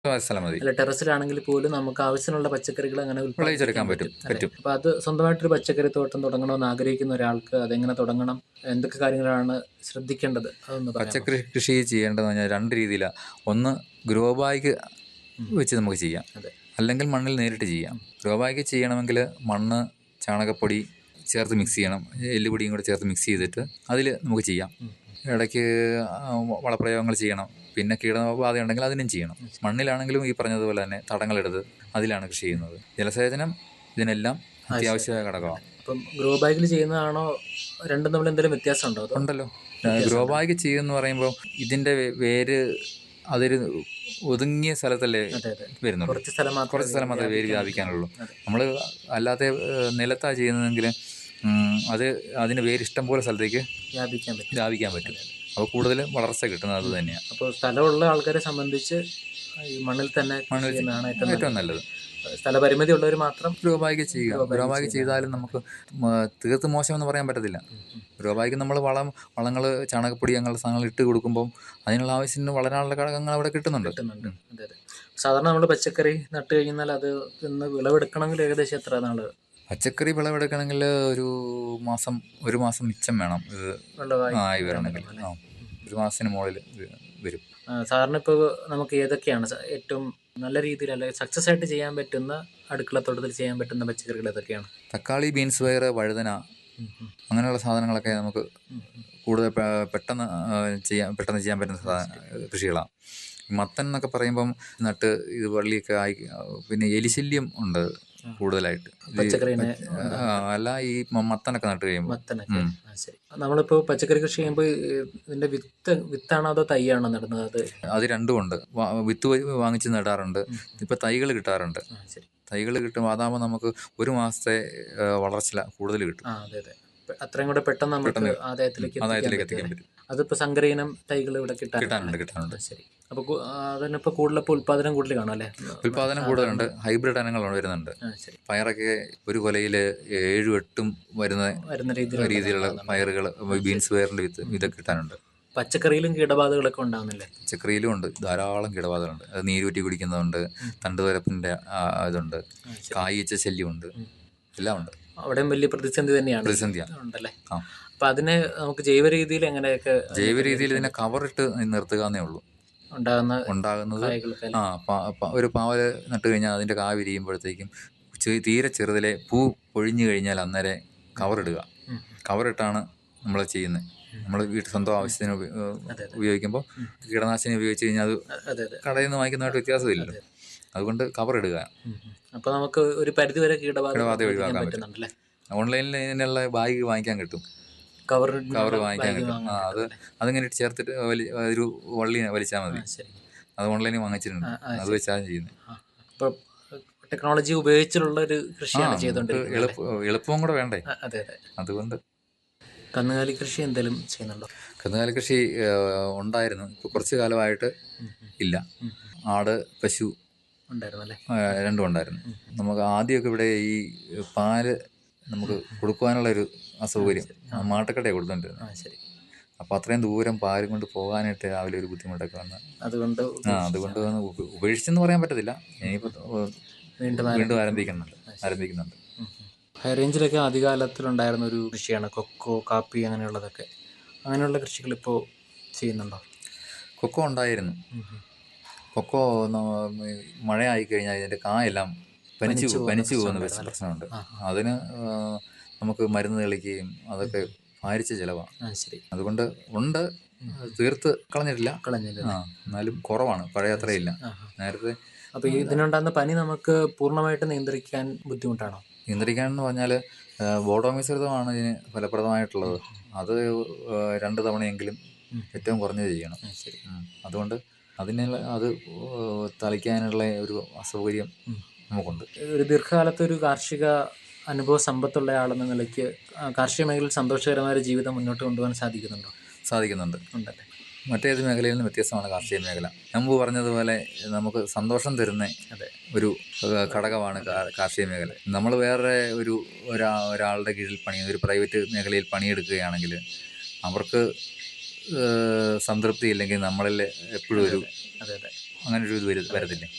സ്ഥലം മതി അല്ല ടെറസിലാണെങ്കിൽ പോലും നമുക്ക് ആവശ്യമുള്ള പച്ചക്കറികൾ അങ്ങനെ വിളയിച്ചെടുക്കാൻ പറ്റും അല്ലേ? പറ്റും അപ്പൊ അത് സ്വന്തമായിട്ടൊരു പച്ചക്കറി തോട്ടം തുടങ്ങണമെന്ന് ആഗ്രഹിക്കുന്ന ഒരാൾക്ക് അതെങ്ങനെ തുടങ്ങണം എന്തൊക്കെ കാര്യങ്ങളാണ് ശ്രദ്ധിക്കേണ്ടത് അതൊന്ന് പറയാമോ? പച്ചക്കറി കൃഷി ചെയ്യേണ്ടതെന്ന് പറഞ്ഞാൽ രണ്ട് രീതിയിലാണ് ഒന്ന് ഗ്രോ ബാഗ് വെച്ച് നമുക്ക് ചെയ്യാം അതെ. അല്ലെങ്കിൽ മണ്ണിൽ നേരിട്ട് ചെയ്യാം ഗ്രോ ബാഗ് ചെയ്യണമെങ്കിൽ മണ്ണ് ചാണകപ്പൊടി ചേർത്ത് മിക്സ് ചെയ്യണം എല്ലുപൊടിയും കൂടെ ചേർത്ത് മിക്സ് ചെയ്തിട്ട് അതിൽ നമുക്ക് ചെയ്യാം ഉം. ഇടയ്ക്ക് ആ, വളപ്രയോഗങ്ങൾ ചെയ്യണം പിന്നെ കീടബാധ ഉണ്ടെങ്കിൽ അതിനും ചെയ്യണം മണ്ണിലാണെങ്കിലും ഈ പറഞ്ഞതുപോലെ തന്നെ തടങ്ങളെടുത്ത് അതിലാണ് കൃഷി ചെയ്യുന്നത് ജലസേചനം ഇതിനെല്ലാം അത്യാവശ്യമായ ഘടകമാണ് അപ്പം ഗ്രോ ബാഗിൽ ചെയ്യുന്നതാണോ രണ്ടും തമ്മിൽ എന്തെങ്കിലും വ്യത്യാസം ഉണ്ടോ അതോ ഉണ്ടല്ലോ ഗ്രോ ബാഗ് ചെയ്യുമെന്ന് പറയുമ്പോൾ ഇതിൻ്റെ വേ- വേര് അതൊരു ഒതുങ്ങിയ സ്ഥലത്തല്ലേ അതെ അതെ വരുന്നുള്ളൂ കുറച്ച് സ്ഥലം മാത്രമേ കുറച്ച് സ്ഥലം മാത്രമേ വേര് വ്യാപിക്കാനുള്ളൂ അതെ. നമ്മൾ അല്ലാതെ നിലത്താണ് ചെയ്യുന്നതെങ്കിൽ ഉം, അത് അതിന് വേര് ഇഷ്ടം പോലെ സ്ഥലത്തേക്ക് വ്യാപിക്കാൻ പറ്റും വ്യാപിക്കാൻ പറ്റും അപ്പോൾ കൂടുതൽ വളർച്ച കിട്ടുന്നത് അത് തന്നെയാണ് അപ്പോൾ സ്ഥലമുള്ള ആൾക്കാരെ സംബന്ധിച്ച് ഈ മണ്ണിൽ തന്നെ കൃഷി മണ്ണിൽ ചെയ്യുന്നതാണ് ഏറ്റവും ഏറ്റവും നല്ലത് നല്ലത് സ്ഥലപരിമിതി ഉള്ളവർ മാത്രം ഗ്രോ ബാഗ് ചെയ്യുക Grow bag ഗ്രോ ബാഗ് ചെയ്താലും നമുക്ക് മ- തീർത്ത് മോശമെന്ന് പറയാൻ പറ്റത്തില്ല ഗ്രോ ബാഗ് നമ്മൾ വളം വളങ്ങൾ ചാണകപ്പൊടി അങ്ങനെയുള്ള സാധനങ്ങൾ ഇട്ട് കൊടുക്കുമ്പോൾ അതിനുള്ള ആവശ്യത്തിന് വളരാനുള്ള ഘടകങ്ങൾ അവിടെ കിട്ടുന്നുണ്ട് കിട്ടുന്നുണ്ട് അതെ അതെ സാധാരണ നമ്മൾ പച്ചക്കറി നട്ട് കഴിഞ്ഞാൽ അത് ഇന്ന് വിളവെടുക്കണമെങ്കിൽ ഏകദേശം എത്ര നാള് പച്ചക്കറി വിളവെടുക്കണമെങ്കിൽ ഒരു മാസം ഒരു മാസം മിച്ചം വേണം ഇത് വെള്ളമായി ആയി വരണമെങ്കിൽ ആ ഒരു മാസത്തിന് മുകളിൽ വരും ആ, സാധാരണ ഇപ്പോൾ നമുക്ക് ഏതൊക്കെയാണ് സ- ഏറ്റവും നല്ല രീതിയിൽ അല്ലെങ്കിൽ സക്സസ് ആയിട്ട് ചെയ്യാൻ പറ്റുന്ന അടുക്കളത്തോട്ടത്തിൽ ചെയ്യാൻ പറ്റുന്ന പച്ചക്കറികൾ ഏതൊക്കെയാണ് തക്കാളി ബീൻസ് പയർ വഴുതന ഉം, ഉം, അങ്ങനെയുള്ള സാധനങ്ങളൊക്കെ നമുക്ക് ഉം, ഉം. കൂടുതൽ പെ- പെട്ടെന്ന് ആ, ചെയ്യാൻ പെട്ടെന്ന് ചെയ്യാൻ പറ്റുന്ന സാധന കൃഷികളാണ് മത്തൻ എന്നൊക്കെ പറയുമ്പം നട്ട് ഇത് വള്ളിയൊക്കെ ആയി പിന്നെ എലിശല്യം ഉണ്ട് കൂടുതലായിട്ട് ഇത് പച്ചക്കറീനെ ആ, അല്ല ഈ മ- മത്തനൊക്കെ നട്ട് കഴിയുമ്പോൾ മത്തനൊക്കെ ഉം. ആ, ശരി നമ്മളിപ്പോൾ പച്ചക്കറി കൃഷി ചെയ്യുമ്പോൾ ഇതിന്റെ വിത്ത് വിത്താണോ അതോ തൈയാണോ നടുന്നത് അത് അത് രണ്ടും ഉണ്ട് വാ- വിത്ത് വ- വാങ്ങിച്ച് നടാറുണ്ട് ഇപ്പം തൈകൾ കിട്ടാറുണ്ട് ആ, ശരി തൈകൾ കിട്ടും അതാകുമ്പോൾ നമുക്ക് ഒരു മാസത്തെ ആ, വളർച്ച കൂടുതൽ കിട്ടും ആ അതെ അതെ പെ- അത്രയും കൂടെ പെട്ടെന്ന് നമുക്ക് പെട്ടെന്ന് ആദായത്തിലേക്ക് എത്തിക്കാൻ ആദായത്തിലേക്ക് പറ്റും എത്തിക്കാൻ അല്ലേ? പറ്റും അതിപ്പോ സങ്കരയിനം തൈകൾ ഇവിടെ കിട്ടാൻ കിട്ടാനുണ്ട് കിട്ടാനുണ്ട് ശരി അപ്പൊ കു- ആ, അതിനിപ്പോ കൂടുതലിപ്പോ ഉത്പാദനം കൂടുതൽ കാണും അല്ലേ ഉൽപാദനം കൂടുതലുണ്ട് ഹൈബ്രിഡ് ഇനങ്ങൾ വരുന്നുണ്ട് ആ, ശരി പയറൊക്കെ ഒരു കൊലയിൽ ഏഴും എട്ടും വരുന്ന വരുന്ന രീതിയിൽ രീതിയിലുള്ള പയറുകൾ ബീൻസ് പയറിന്റെ വിത്ത് ഇതൊക്കെ കിട്ടാനുണ്ട് പച്ചക്കറിയിലും കീടബാധകളൊക്കെ ഉണ്ടാകുന്നില്ലേ പച്ചക്കറിയിലും ഉണ്ട് ധാരാളം കീടബാധകളുണ്ട് അത് നീരൂറ്റി കുടിക്കുന്നതുണ്ട് തണ്ടുതരപ്പിന്റെ ആ, ഇതുണ്ട് ആ, ശരി. കായ്ച്ച ശല്യമുണ്ട് എല്ലാം ഉണ്ട് അവിടെയും വലിയ പ്രതിസന്ധി തന്നെയാണ് പ്രതിസന്ധിയാണ് ഉണ്ടല്ലേ ആ അപ്പൊ അതിനെ നമുക്ക് ജൈവ രീതിയിൽ എങ്ങനെയൊക്കെ ജൈവ രീതിയിൽ ഇതിനെ കവറിട്ട് നിർത്തുക എന്നേ ഉള്ളൂ ഉണ്ടാകുന്ന ഉണ്ടാകുന്നത് കായ്കളൊക്കെ ആ പ- പ- ഒരു പാവല് നട്ട് കഴിഞ്ഞാൽ അതിന്റെ കാ വിരിയുമ്പോഴത്തേക്കും ചെ- തീരെ ചെറുതിലെ പൂ പൊഴിഞ്ഞു കഴിഞ്ഞാൽ അന്നേരം കവറിടുക ഉം. കവറിട്ടാണ് നമ്മൾ ചെയ്യുന്നത് നമ്മൾ വീട്ടിൽ സ്വന്തം ആവശ്യത്തിന് ഉപ- ഏഹ് അതെ, അതെ. ഉപയോഗിക്കുമ്പോൾ കീടനാശിനി ഉപയോഗിച്ച് കഴിഞ്ഞാൽ അത് അതെ അതെ കടയിൽ നിന്ന് വാങ്ങിക്കുന്നതായിട്ട് വ്യത്യാസമില്ലല്ലോ അതുകൊണ്ട് കവറിടുക ഉം, ഉം. അപ്പൊ നമുക്ക് ഒരു പരിധി വരെ കീടബാധ കീടബാധ ഒഴിവാക്കാൻ ഒഴിവാക്കാൻ പറ്റുന്നുണ്ടല്ലേ ഓൺലൈനിൽ ഇതിനുള്ള ബാഗ് വാങ്ങിക്കാൻ കിട്ടും കവർ കവർ വാങ്ങിക്കാൻ കിട്ടും ആ അത് അതിങ്ങനെ ചേർത്തിട്ട് വലി ഒരു വള്ളി വലിച്ചാൽ മതി ശരി അത് ഓൺലൈനിൽ വാങ്ങിച്ചിട്ടുണ്ട് ആ, ആ, അത് വെച്ചാണ് ചെയ്യുന്നത് ആ. അപ്പൊ ടെക്നോളജി ഉപയോഗിച്ചിട്ടുള്ള ഒരു കൃഷിയാണ് ചെയ്തുകൊണ്ടിരിക്കുന്നത് അല്ലേ? എളുപ്പം എളുപ്പവും കൂടെ വേണ്ടേ ആ, അതെ അതെ അതുകൊണ്ട് കന്നുകാലി കൃഷി എന്തെങ്കിലും ചെയ്യുന്നുണ്ടോ കന്നുകാലി കൃഷി ഏഹ്, ഉണ്ടായിരുന്നു ഇപ്പോൾ കുറച്ച് കാലമായിട്ട് ഉം, ഉം, ഇല്ല ഉം. ആട് പശു ഉണ്ടായിരുന്നു അല്ലേ ഏഹ്, രണ്ടും ഉണ്ടായിരുന്നു നമുക്ക് ആദ്യമൊക്കെ ഇവിടെ ഈ പാല് നമുക്ക് കൊടുക്കുവാനുള്ള ഒരു അസൗകര്യം മാട്ടക്കടയാണ് കൊടുത്തോണ്ടിരുന്നത് ആ ശരി അപ്പോൾ അത്രയും ദൂരം പാലും കൊണ്ട് പോകാനായിട്ട് രാവിലെ ഒരു ബുദ്ധിമുട്ടൊക്കെ വന്ന് അതുകൊണ്ട് ആ അതുകൊണ്ട് വന്ന് ഉപ- ഉപേക്ഷിച്ചെന്ന് പറയാൻ പറ്റത്തില്ല ഇനിയിപ്പോൾ വീണ്ടും വീണ്ടും ആരംഭിക്കുന്നുണ്ട് ആരംഭിക്കുന്നുണ്ട് ഉം, ഉം. ഹൈ റേഞ്ചിലൊക്കെ ആദ്യകാലത്തിലുണ്ടായിരുന്ന ഒരു കൃഷിയാണ് കൊക്കോ കാപ്പി അങ്ങനെയുള്ളതൊക്കെ അങ്ങനെയുള്ള കൃഷികൾ ഇപ്പോൾ ചെയ്യുന്നുണ്ടോ കൊക്കോ ഉണ്ടായിരുന്നു ഉം, ഉം. കൊക്കോ ന- മഴയായി കഴിഞ്ഞാൽ ഇതിൻ്റെ കായെല്ലാം പനിച്ചു പനിച്ചു പനിച്ചു പോകുന്ന പോകുന്ന പ്രശ്നം പ്രശ്നമുണ്ട് ആ, അതിന് ആ, നമുക്ക് മരുന്ന് തെളിക്കുകയും അതൊക്കെ ഭാരിച്ച ചിലവാണ് ആ ശരി അതുകൊണ്ട് ഉണ്ട് തീർത്ത് കളഞ്ഞിട്ടില്ല കളഞ്ഞില്ല ആ എന്നാലും കുറവാണ് പഴയ അത്രയില്ല ആ, ആ. നേരത്തെ അപ്പൊ ഈ ഇതിനുണ്ടാകുന്ന പനി നമുക്ക് പൂർണ്ണമായിട്ട് നിയന്ത്രിക്കാൻ ബുദ്ധിമുട്ടാണോ നിയന്ത്രിക്കാൻ എന്ന് പറഞ്ഞാൽ ബോഡോമിശ്രിതമാണ് ഇതിന് ഫലപ്രദമായിട്ടുള്ളത് അത് ആ, രണ്ട് തവണയെങ്കിലും ഉം. ഏറ്റവും കുറഞ്ഞത് ചെയ്യണം ആ, ശരി ഉം. അതുകൊണ്ട് അതിനുള്ള അത് ഏഹ്, തളിക്കാനുള്ള ഒരു അസൗകര്യം ഉം. നമുക്കുണ്ട് ഒരു ദീർഘകാലത്തെ ഒരു കാർഷിക അനുഭവ സമ്പത്തുള്ള ആളെന്ന നിലയ്ക്ക് ആ, കാർഷിക മേഖലയിൽ സന്തോഷകരമായ ഒരു ജീവിതം മുന്നോട്ട് കൊണ്ടുപോകാൻ സാധിക്കുന്നുണ്ടോ സാധിക്കുന്നുണ്ട് ഉണ്ടല്ലേ മറ്റേത് മേഖലയിൽ നിന്ന് വ്യത്യസ്തമാണ് കാർഷിക മേഖല മുമ്പ് പറഞ്ഞതുപോലെ നമുക്ക് സന്തോഷം തരുന്ന അതെ ഒരു ഏഹ്, ഘടകമാണ് കാ- കാർഷിക മേഖല നമ്മൾ വേറെ ഒരു ഒരാ ഒരാളുടെ കീഴിൽ പണി ഒരു പ്രൈവറ്റ് മേഖലയിൽ പണിയെടുക്കുകയാണെങ്കിൽ അവർക്ക് ഏഹ്, സംതൃപ്തി ഇല്ലെങ്കിൽ നമ്മളിൽ എപ്പോഴും ഒരു അതെ അതെ അങ്ങനെ ഒരു ഇത് വരു- വരത്തില്ലേ